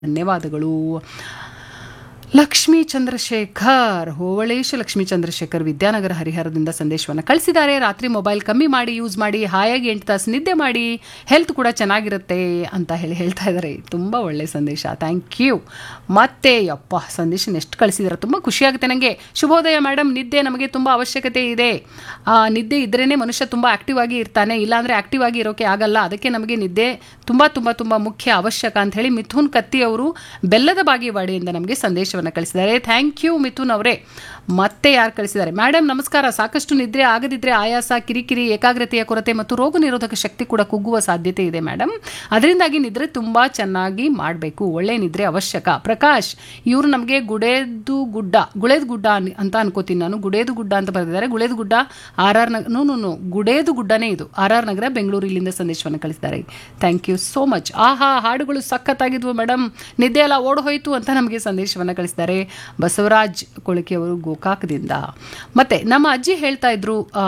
ಧನ್ಯವಾದಗಳು ಲಕ್ಷ್ಮೀ ಚಂದ್ರಶೇಖರ್ ಹೋವಳೇಶ ಲಕ್ಷ್ಮೀ ಚಂದ್ರಶೇಖರ್ ವಿದ್ಯಾನಗರ ಹರಿಹರದಿಂದ ಸಂದೇಶವನ್ನು ಕಳಿಸಿದ್ದಾರೆ ರಾತ್ರಿ ಮೊಬೈಲ್ ಕಮ್ಮಿ ಮಾಡಿ ಯೂಸ್ ಮಾಡಿ ಹಾಯಾಗಿ ಎಂಟು ತಾಸು ನಿದ್ದೆ ಮಾಡಿ ಹೆಲ್ತ್ ಕೂಡ ಚೆನ್ನಾಗಿರುತ್ತೆ ಅಂತ ಹೇಳಿ ಹೇಳ್ತಾ ಇದ್ದಾರೆ ತುಂಬ ಒಳ್ಳೆ ಸಂದೇಶ ಥ್ಯಾಂಕ್ ಯು ಮತ್ತೆ ಯಪ್ಪ ಸಂದೇಶ ಎಷ್ಟು ಕಳಿಸಿದ್ದಾರೆ ತುಂಬ ಖುಷಿಯಾಗುತ್ತೆ ನನಗೆ ಶುಭೋದಯ ಮೇಡಮ್ ನಿದ್ದೆ ನಮಗೆ ತುಂಬ ಅವಶ್ಯಕತೆ ಇದೆ ಆ, ನಿದ್ದೆ ಇದ್ರೇ ಮನುಷ್ಯ ತುಂಬ ಆಕ್ಟಿವ್ ಆಗಿ ಇರ್ತಾನೆ ಇಲ್ಲಾಂದರೆ ಆಕ್ಟಿವ್ ಆಗಿ ಇರೋಕೆ ಆಗಲ್ಲ ಅದಕ್ಕೆ ನಮಗೆ ನಿದ್ದೆ ತುಂಬ ತುಂಬ ತುಂಬ ಮುಖ್ಯ ಅವಶ್ಯಕ ಅಂತ ಹೇಳಿ ಮಿಥುನ್ ಕತ್ತಿ ಅವರು ಬೆಲ್ಲದ ಬಾಗೇವಾಡಿಯಿಂದ ನಮಗೆ ಸಂದೇಶವನ್ನು ಕಳಿಸಿದ್ದಾರೆ ಥ್ಯಾಂಕ್ ಯು ಮಿಥುನ್ ಅವರೇ ಮತ್ತೆ ಯಾರು ಕಳಿಸಿದ್ದಾರೆ ಮೇಡಮ್ ನಮಸ್ಕಾರ ಸಾಕಷ್ಟು ನಿದ್ರೆ ಆಗದಿದ್ರೆ ಆಯಾಸ ಕಿರಿಕಿರಿ ಏಕಾಗ್ರತೆಯ ಕೊರತೆ ಮತ್ತು ರೋಗ ನಿರೋಧಕ ಶಕ್ತಿ ಕೂಡ ಕುಗ್ಗುವ ಸಾಧ್ಯತೆ ಇದೆ ಮೇಡಮ್ ಅದರಿಂದಾಗಿ ನಿದ್ರೆ ತುಂಬ ಚೆನ್ನಾಗಿ ಮಾಡಬೇಕು ಒಳ್ಳೆ ನಿದ್ರೆ ಅವಶ್ಯಕ ಪ್ರಕಾಶ್ ಇವರು ನಮಗೆ ಗುಡೇದು ಗುಡ್ಡ ಗುಳೇದು ಗುಡ್ಡ ಅನ್- ಅಂತ ಅನ್ಕೋತೀನಿ ನಾನು ಗುಡೇದು ಗುಡ್ಡ ಅಂತ ಬರೆದಿದ್ದಾರೆ ಗುಳೇದು ಗುಡ್ಡ ಆರ್ ಆರ್ ನಗ ನೋ ನೋ ನೋ ಗುಡೇದು ಗುಡ್ಡನೇ ಇದು ಆರ್ ಆರ್ ನಗರ ಬೆಂಗಳೂರು ಇಲ್ಲಿಂದ ಸಂದೇಶವನ್ನು ಕಳಿಸಿದ್ದಾರೆ ಥ್ಯಾಂಕ್ ಯು ಸೋ ಮಚ್ ಆಹಾ ಹಾಡುಗಳು ಸಖತ್ತಾಗಿದ್ವು ಮೇಡಮ್ ನಿದ್ದೆ ಎಲ್ಲ ಓಡ್ ಹೋಯ್ತು ಅಂತ ನಮಗೆ ಸಂದೇಶವನ್ನು ಕಳಿಸಿದ್ದಾರೆ ಬಸವರಾಜ್ ಕೊಳಕೆ ಅವರು ಗೋಕಾಕದಿಂದ ಮತ್ತೆ ನಮ್ಮ ಅಜ್ಜಿ ಹೇಳ್ತಾ ಇದ್ರು ಆ,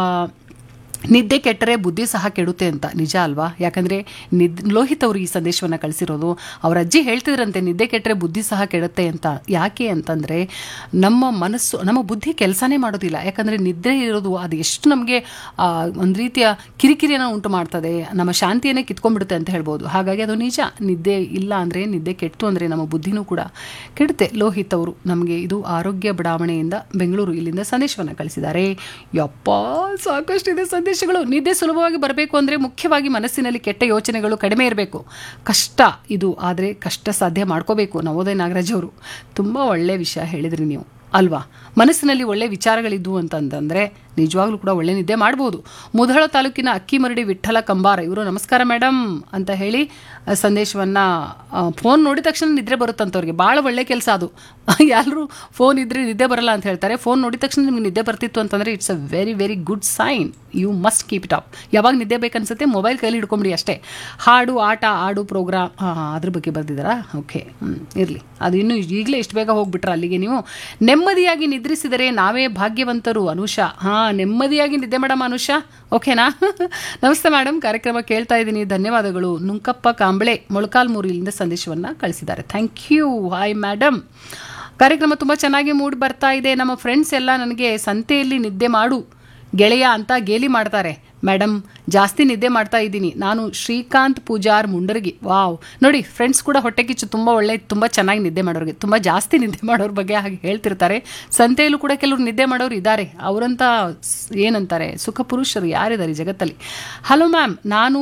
ನಿದ್ದೆ ಕೆಟ್ಟರೆ ಬುದ್ಧಿ ಸಹ ಕೆಡುತ್ತೆ ಅಂತ ನಿಜ ಅಲ್ವಾ ಯಾಕಂದರೆ ನಿದ್ ಲೋಹಿತ್ ಅವರು ಈ ಸಂದೇಶವನ್ನು ಕಳಿಸಿರೋದು ಅವ್ರ ಅಜ್ಜಿ ಹೇಳ್ತಿದ್ರಂತೆ ನಿದ್ದೆ ಕೆಟ್ಟರೆ ಬುದ್ಧಿ ಸಹ ಕೆಡುತ್ತೆ ಅಂತ ಯಾಕೆ ಅಂತಂದರೆ ನಮ್ಮ ಮನಸ್ಸು ನಮ್ಮ ಬುದ್ಧಿ ಕೆಲಸನೇ ಮಾಡೋದಿಲ್ಲ ಯಾಕಂದರೆ ನಿದ್ದೆ ಇರೋದು ಅದು ಎಷ್ಟು ನಮಗೆ ಒಂದು ರೀತಿಯ ಕಿರಿಕಿರಿಯನ್ನು ಉಂಟು ಮಾಡ್ತದೆ ನಮ್ಮ ಶಾಂತಿಯನ್ನೇ ಕಿತ್ಕೊಂಡ್ಬಿಡುತ್ತೆ ಅಂತ ಹೇಳ್ಬೋದು ಹಾಗಾಗಿ ಅದು ನಿಜ ನಿದ್ದೆ ಇಲ್ಲ ಅಂದರೆ ನಿದ್ದೆ ಕೆಟ್ಟು ಅಂದರೆ ನಮ್ಮ ಬುದ್ಧಿನೂ ಕೂಡ ಕೆಡುತ್ತೆ ಲೋಹಿತ್ ಅವರು ನಮಗೆ ಇದು ಆರೋಗ್ಯ ಬಡಾವಣೆಯಿಂದ ಬೆಂಗಳೂರು ಇಲ್ಲಿಂದ ಸಂದೇಶವನ್ನು ಕಳಿಸಿದ್ದಾರೆ ಯಪ್ಪ ಸಾಕಷ್ಟಿದೆ ಸಂದೇಶಗಳು ನಿದ್ದೆ ಸುಲಭವಾಗಿ ಬರಬೇಕು ಅಂದರೆ ಮುಖ್ಯವಾಗಿ ಮನಸ್ಸಿನಲ್ಲಿ ಕೆಟ್ಟ ಯೋಚನೆಗಳು ಕಡಿಮೆ ಇರಬೇಕು ಕಷ್ಟ ಇದು ಆದರೆ ಕಷ್ಟ ಸಾಧ್ಯ ಮಾಡ್ಕೋಬೇಕು ನವೋದಯ ನಾಗರಾಜ್ ಅವರು ತುಂಬ ಒಳ್ಳೆಯ ವಿಷಯ ಹೇಳಿದ್ರಿ ನೀವು ಅಲ್ವಾ ಮನಸ್ಸಿನಲ್ಲಿ ಒಳ್ಳೆ ವಿಚಾರಗಳಿದ್ವು ಅಂತಂದರೆ ನಿಜವಾಗ್ಲೂ ಕೂಡ ಒಳ್ಳೆ ನಿದ್ದೆ ಮಾಡ್ಬೋದು ಮುಧಳ ತಾಲೂಕಿನ ಅಕ್ಕಿಮರಡಿ ವಿಠಲ ಕಂಬಾರ ಇವರು ನಮಸ್ಕಾರ ಮೇಡಮ್ ಅಂತ ಹೇಳಿ ಸಂದೇಶವನ್ನು ಫೋನ್ ನೋಡಿದ ತಕ್ಷಣ ನಿದ್ರೆ ಬರುತ್ತಂತವ್ರಿಗೆ ಭಾಳ ಒಳ್ಳೆ ಕೆಲಸ ಅದು ಎಲ್ಲರೂ ಫೋನ್ ಇದ್ರೆ ನಿದ್ದೆ ಬರಲ್ಲ ಅಂತ ಹೇಳ್ತಾರೆ ಫೋನ್ ನೋಡಿದ ತಕ್ಷಣ ನಿಮ್ಗೆ ನಿದ್ದೆ ಬರ್ತಿತ್ತು ಅಂತಂದರೆ it's a very very good sign you must keep it up ಯಾವಾಗ ನಿದ್ದೆ ಬೇಕನ್ಸುತ್ತೆ ಮೊಬೈಲ್ ಕೈಲಿ ಹಿಡ್ಕೊಂಬಿಡಿ ಅಷ್ಟೇ ಹಾಡು ಆಟ ಆಡು ಪ್ರೋಗ್ರಾಮ್ ಅದ್ರ ಬಗ್ಗೆ ಬರ್ದಿದ್ದಾರಾ ಓಕೆ ಇರಲಿ ಅದು ಇನ್ನೂ ಈಗಲೇ ಇಷ್ಟು ಬೇಗ ಹೋಗ್ಬಿಟ್ರ ಅಲ್ಲಿಗೆ ನೀವು ನೆಮ್ಮದಿಯಾಗಿ ನಿದ್ರಿಸಿದರೆ ನಾವೇ ಭಾಗ್ಯವಂತರು ಅನುಷಾ ಹಾಂ ನೆಮ್ಮದಿಯಾಗಿ ನಿದ್ದೆ ಮೇಡಮ್ ಅನುಷಾ ಓಕೆನಾ ನಮಸ್ತೆ ಮೇಡಮ್ ಕಾರ್ಯಕ್ರಮ ಕೇಳ್ತಾ ಇದ್ದೀನಿ ಧನ್ಯವಾದಗಳು ನುಂಕಪ್ಪ ಕಾಂಬಳೆ ಮೊಳಕಾಲ್ಮೂರಿಲಿಂದ ಸಂದೇಶವನ್ನು ಕಳಿಸಿದ್ದಾರೆ ಥ್ಯಾಂಕ್ ಯು ಹಾಯ್ ಮೇಡಮ್ ಕಾರ್ಯಕ್ರಮ ತುಂಬ ಚೆನ್ನಾಗಿ ಮೂಡಿ ಬರ್ತಾ ಇದೆ ನಮ್ಮ ಫ್ರೆಂಡ್ಸ್ ಎಲ್ಲ ನನಗೆ ಸಂತೆಯಲ್ಲಿ ನಿದ್ದೆ ಮಾಡು ಗೆಳೆಯ ಅಂತ ಗೇಲಿ ಮಾಡ್ತಾರೆ ಮೇಡಮ್ ಜಾಸ್ತಿ ನಿದ್ದೆ ಮಾಡ್ತಾ ಇದ್ದೀನಿ ನಾನು ಶ್ರೀಕಾಂತ್ ಪೂಜಾರ್ ಮುಂಡರ್ಗಿ ವಾವ್ ನೋಡಿ ಫ್ರೆಂಡ್ಸ್ ಕೂಡ ಹೊಟ್ಟೆ ಕಿಚ್ಚು ತುಂಬ ಒಳ್ಳೆ ತುಂಬ ಚೆನ್ನಾಗಿ ನಿದ್ದೆ ಮಾಡೋರಿಗೆ ತುಂಬ ಜಾಸ್ತಿ ನಿದ್ದೆ ಮಾಡೋರ ಬಗ್ಗೆ ಹಾಗೆ ಹೇಳ್ತಿರ್ತಾರೆ ಸಂತೆಯಲ್ಲೂ ಕೂಡ ಕೆಲವರು ನಿದ್ದೆ ಮಾಡೋರು ಇದ್ದಾರೆ ಅವರಂತ ಸ್- ಏನಂತಾರೆ ಸುಖ ಪುರುಷರು ಯಾರಿದ್ದಾರೆ ಈ ಜಗತ್ತಲ್ಲಿ ಹಲೋ ಮ್ಯಾಮ್ ನಾನು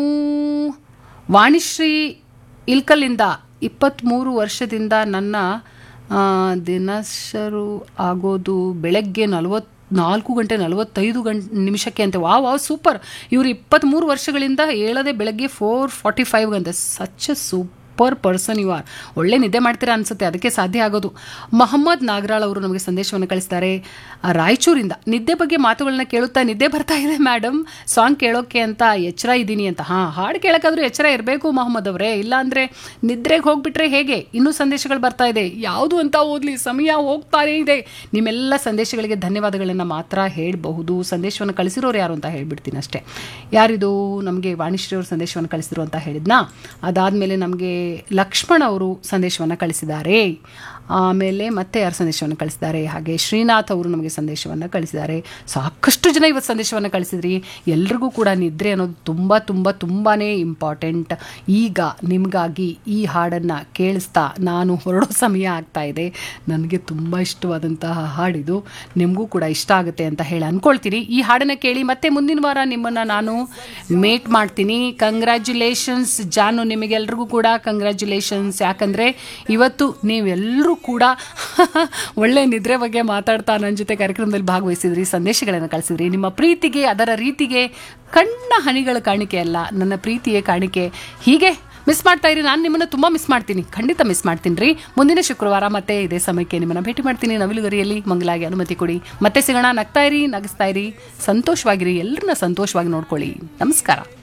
ವಾಣಿಶ್ರೀ ಇಲ್ಕಲ್ಲಿಂದ ಇಪ್ಪತ್ತ್ಮೂರು ವರ್ಷದಿಂದ ನನ್ನ ಆ, ದಿನಶರು ಆಗೋದು ಬೆಳಗ್ಗೆ ನಲವತ್ತು ನಾಲ್ಕು ಗಂಟೆ ನಲವತ್ತೈದು ಗಂಟೆ ನಿಮಿಷಕ್ಕೆ ಅಂತೆ ವಾವ್ ವಾವ್ ಸೂಪರ್ ಇವರು ಇಪ್ಪತ್ತ್ಮೂರು ವರ್ಷಗಳಿಂದ ಹೇಳದೆ ಬೆಳಗ್ಗೆ ಫೋರ್ ಫಾರ್ಟಿ ಫೈವ್ಗಂತೆ such super person you are ಒಳ್ಳೆ ನಿದ್ದೆ ಮಾಡ್ತೀರಾ ಅನ್ಸುತ್ತೆ ಅದಕ್ಕೆ ಸಾಧ್ಯ ಆಗೋದು ಮೊಹಮ್ಮದ್ ನಾಗರಾಳ್ ಅವರು ನಮಗೆ ಸಂದೇಶವನ್ನು ಕಳಿಸ್ತಾರೆ ಆ, ರಾಯಚೂರಿಂದ ನಿದ್ದೆ ಬಗ್ಗೆ ಮಾತುಗಳನ್ನ ಕೇಳುತ್ತಾ ನಿದ್ದೆ ಬರ್ತಾ ಇದೆ ಮೇಡಮ್ ಸಾಂಗ್ ಕೇಳೋಕೆ ಅಂತ ಎಚ್ಚರ ಇದ್ದೀನಿ ಅಂತ ಹಾಂ ಹಾಡು ಕೇಳೋಕ್ಕಾದ್ರೂ ಎಚ್ಚರ ಇರಬೇಕು ಮೊಹಮ್ಮದ್ ಅವರೇ ಇಲ್ಲಾಂದರೆ ನಿದ್ರೆಗೆ ಹೋಗ್ಬಿಟ್ರೆ ಹೇಗೆ ಇನ್ನೂ ಸಂದೇಶಗಳು ಬರ್ತಾ ಇದೆ ಯಾವುದು ಅಂತ ಓದಲಿ ಸಮಯ ಹೋಗ್ತಾನೇ ಇದೆ ನಿಮ್ಮೆಲ್ಲ ಸಂದೇಶಗಳಿಗೆ ಧನ್ಯವಾದಗಳನ್ನು ಮಾತ್ರ ಹೇಳಬಹುದು ಸಂದೇಶವನ್ನು ಕಳಿಸಿರೋರು ಯಾರು ಅಂತ ಹೇಳ್ಬಿಡ್ತೀನಿ ಅಷ್ಟೇ ಯಾರಿದು ನಮಗೆ ವಾಣಿಶ್ರೀ ಅವರು ಸಂದೇಶವನ್ನು ಕಳಿಸಿದ್ರು ಅಂತ ಹೇಳಿದ್ನಾ ಅದಾದಮೇಲೆ ನಮಗೆ ಲಕ್ಷ್ಮಣ್ ಅವರು ಸಂದೇಶವನ್ನು ಕಳಿಸಿದ್ದಾರೆ ಆಮೇಲೆ ಮತ್ತೆ ಯಾರು ಸಂದೇಶವನ್ನು ಕಳಿಸಿದ್ದಾರೆ ಹಾಗೆ ಶ್ರೀನಾಥ್ ಅವರು ನಮಗೆ ಸಂದೇಶವನ್ನು ಕಳಿಸಿದ್ದಾರೆ ಸಾಕಷ್ಟು ಜನ ಇವತ್ತು ಸಂದೇಶವನ್ನು ಕಳಿಸಿದ್ರಿ ಎಲ್ರಿಗೂ ಕೂಡ ನಿದ್ರೆ ಅನ್ನೋದು ತುಂಬ ತುಂಬ ತುಂಬಾ ಇಂಪಾರ್ಟೆಂಟ್ ಈಗ ನಿಮಗಾಗಿ ಈ ಹಾಡನ್ನು ಕೇಳಿಸ್ತಾ ನಾನು ಹೊರಡೋ ಸಮಯ ಆಗ್ತಾ ಇದೆ ನನಗೆ ತುಂಬ ಇಷ್ಟವಾದಂತಹ ಹಾಡಿದು ನಿಮಗೂ ಕೂಡ ಇಷ್ಟ ಆಗುತ್ತೆ ಅಂತ ಹೇಳಿ ಅಂದ್ಕೊಳ್ತೀನಿ ಈ ಹಾಡನ್ನು ಕೇಳಿ ಮತ್ತೆ ಮುಂದಿನ ವಾರ ನಿಮ್ಮನ್ನು ನಾನು ಮೇಟ್ ಮಾಡ್ತೀನಿ ಕಂಗ್ರ್ಯಾಚುಲೇಷನ್ಸ್ ಜಾನು ನಿಮಗೆಲ್ರಿಗೂ ಕೂಡ ಕಂಗ್ರ್ಯಾಚುಲೇಷನ್ಸ್ ಯಾಕಂದರೆ ಇವತ್ತು ನೀವೆಲ್ಲರೂ ಕೂಡ ಒಳ್ಳೆ ನಿದ್ರೆ ಬಗ್ಗೆ ಮಾತಾಡ್ತಾ ನನ್ನ ಜೊತೆ ಕಾರ್ಯಕ್ರಮದಲ್ಲಿ ಭಾಗವಹಿಸಿದ್ರಿ ಸಂದೇಶಗಳನ್ನು ಕಳಿಸಿದ್ರಿ ನಿಮ್ಮ ಪ್ರೀತಿಗೆ ಅದರ ರೀತಿಗೆ ಕಣ್ಣ ಹನಿಗಳ ಕಾಣಿಕೆ ಅಲ್ಲ ನನ್ನ ಪ್ರೀತಿಯೇ ಕಾಣಿಕೆ ಹೀಗೆ ಮಿಸ್ ಮಾಡ್ತಾ ಇರಿ ನಾನು ನಿಮ್ಮನ್ನು ತುಂಬ ಮಿಸ್ ಮಾಡ್ತೀನಿ ಖಂಡಿತ ಮಿಸ್ ಮಾಡ್ತೀನಿ ರೀ ಮುಂದಿನ ಶುಕ್ರವಾರ ಮತ್ತೆ ಇದೇ ಸಮಯಕ್ಕೆ ನಿಮ್ಮನ್ನು ಭೇಟಿ ಮಾಡ್ತೀನಿ ನವಿಲುಗರಿಯಲ್ಲಿ ಮಂಗಲಾಗಿ ಅನುಮತಿ ಕೊಡಿ ಮತ್ತೆ ಸಿಗೋಣ ನಗ್ತಾ ಇರಿ ನಗಿಸ್ತಾ ಇರಿ ಸಂತೋಷವಾಗಿರಿ ಎಲ್ಲರನ್ನ ಸಂತೋಷವಾಗಿ ನೋಡ್ಕೊಳ್ಳಿ ನಮಸ್ಕಾರ